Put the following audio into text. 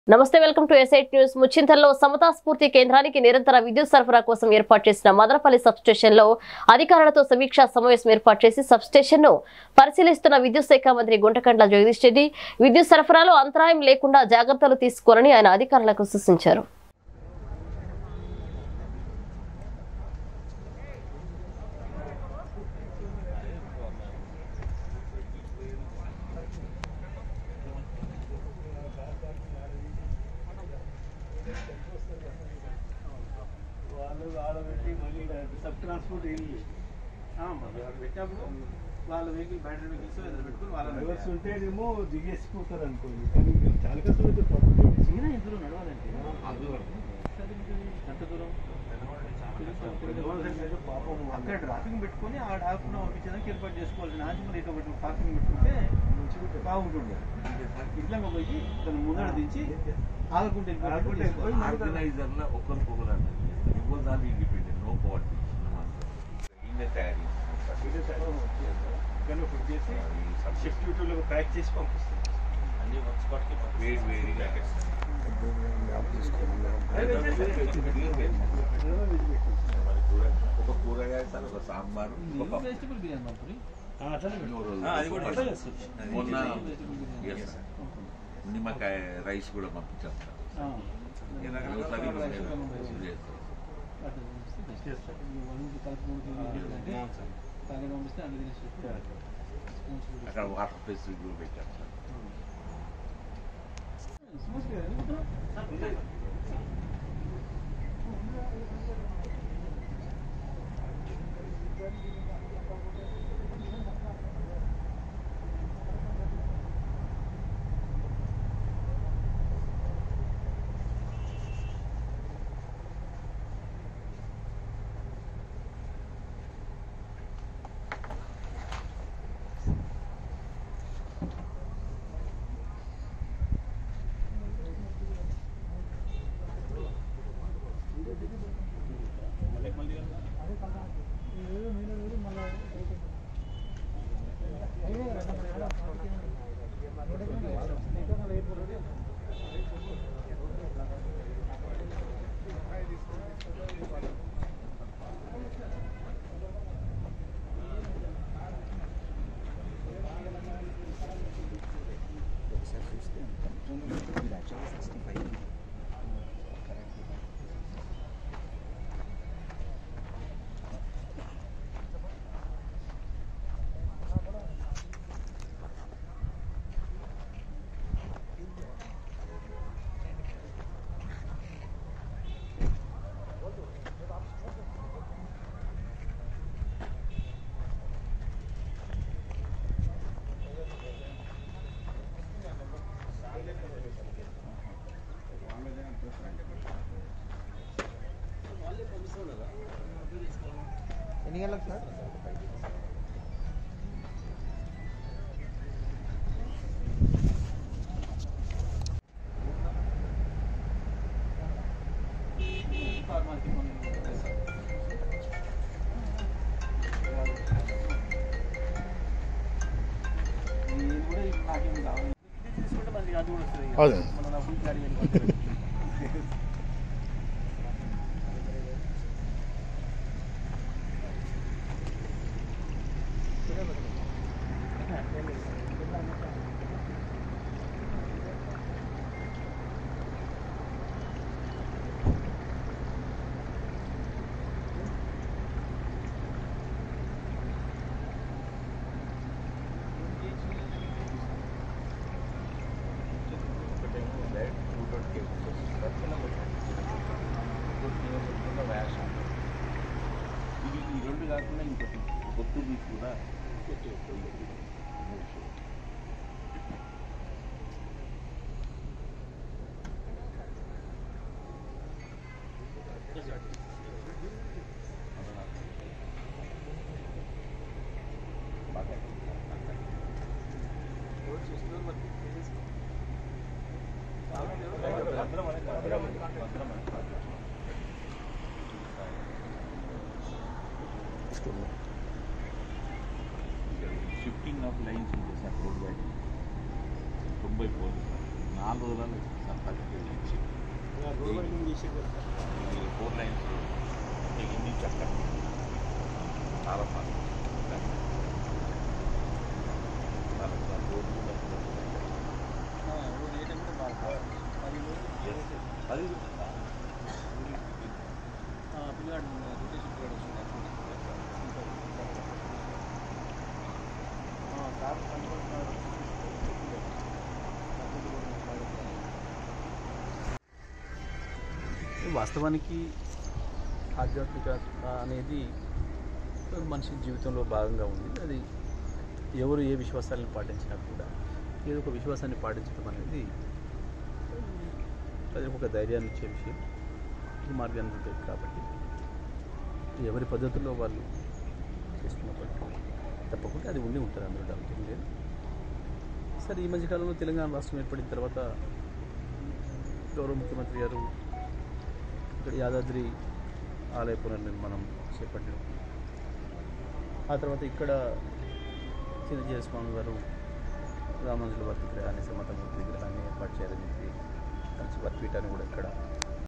నమస్తే welcome to ఎస్ఐట్ news ముచ్చింతల్లో సమతా స్ఫూర్తి కేంద్రానికి నిరంతర విద్యుత్ సరఫరా కోసం ఏర్పాటు చేసిన మదనపల్లి సబ్స్టేషన్ లో అధికారులతో సమీక్షా సమావేశం ఏర్పాటు చేసి సబ్స్టేషన్ ను పరిశీలిస్తున్న విద్యుత్ శాఖ మంత్రి గుంటకండ్ల జగదీష్ రెడ్డి విద్యుత్ సరఫరాలో అంతరాయం లేకుండా జాగ్రత్తలు తీసుకోవాలని ఆయన అధికారులకు సూచించారు వాళ్ళు ఆడబెట్టి మళ్ళీ సబ్ ట్రాన్స్పోర్ట్ వెళ్ళి మరి అక్కడ పెట్టినప్పుడు వాళ్ళ వెహికల్ బ్యాటరీ వెహికల్స్ ఎదురు పెట్టుకుని వాళ్ళ రివర్స్ ఉంటేనేమో దిగేసిపోతారు అనుకోండి కానీ వీళ్ళు చాలా కష్టం అయితే పాపం చీనా ఇందులో నడవాలంటే ఎంత దూరం పాపం అక్కడ ట్రాఫిక్ పెట్టుకొని ఆ డాక్టర్ పంపించడానికి ఏర్పాటు చేసుకోవాలి నాజుమల్ ఇక్కడ పెట్టు పార్కింగ్ పెట్టుకుంటే బాగుంటుండే ఇట్లా పోయి తను ముందర దించి ఆగకుంటే ఆగకుంటే పోయి ఆర్గనైజర్ల ఒకరికొకరు అన్నది ఎవరు దాన్ని ఇండిపెండెంట్ నో పాలిటిక్స్ ఈయన తయారీ కానీ ఒకటి చేసి షిఫ్ట్ యూట్యూబ్లో ప్యాక్ చేసి పంపిస్తాం అన్ని ఒక స్పాట్కి వేడి వేడిగా మరి కూర ఒక కూరగాయ సార్ ఒక సాంబార్ ఒక పప్పు. వెజిటబుల్ బిర్యానీ పంపురి అట్లనే ఎన్నో రోజులు. అది కూడా అట్లా చేస్తుంది. మొన్న వెజిటబుల్ బిర్యానీ yes, sir. నిమ్మకాయ రైస్ కూడా పంపించాం సార్ ఆ. ఒకసారి రైస్ కూడా ఇది పంపిస్తాం. చేస్తాం. అట్లా పంపిస్తే best. చేస్తాం. ఈ వన్ కి కలిపి మూడు కేజీలు అంటే అవును సార్. తాగే పంపిస్తే అన్ని తినేసి స్పూన్స్ కూడా అక్కడ వాటర్ ఫెసిలిటీ కూడా పెట్టాం సార్ స్మూత్ కదా ఎందుకు ఎన్ని గంటలకు సార్ అవును. ఇది ఈ రెండు కాకుండా ఇంకొకటి కొత్తది కూడా షిఫ్టింగ్ ఆఫ్ లైన్స్ ఉంది సార్ రోడ్ వైడ్ తొంభై పోలు సార్ నాలుగు రోజులలో సర్టిఫికేట్ ఇచ్చి గవర్నమెంట్ చేసేది ఈ ఫోర్ లైన్స్ ఇన్ని చక్క చాలా ఫాస్ట్ చాలా చాలా రోడ్డు కూడా అది వాస్తవానికి ఆధ్యాత్మికత అనేది మనిషి జీవితంలో భాగంగా ఉంది అది ఎవరు ఏ విశ్వాసాలను పాటించినా కూడా ఏదో ఒక విశ్వాసాన్ని పాటించడం అనేది ప్రజలకు ఒక ధైర్యాన్ని ఇచ్చే విషయం ఈ మార్గాన్ని ఉంటుంది కాబట్టి ఎవరి పద్ధతుల్లో వాళ్ళు చేసుకున్నప్పటికీ తప్పకుండా అది ఉండి ఉంటుంది అందులో డౌట్ ఏం లేదు సరే ఈ మధ్యకాలంలో తెలంగాణ రాష్ట్రం ఏర్పడిన తర్వాత గౌరవ ముఖ్యమంత్రి గారు ఇక్కడ యాదాద్రి ఆలయ పునర్నిర్మాణం చేపట్టారు ఆ తర్వాత ఇక్కడ చిన్నజీవ స్వామి వారు రామానుజుల వారి విగ్రహాన్ని సమతమూర్తి విగ్రహాన్ని ఏర్పాటు చేయాలని చెప్పి కంచి వారి పీఠాన్ని కూడా ఇక్కడ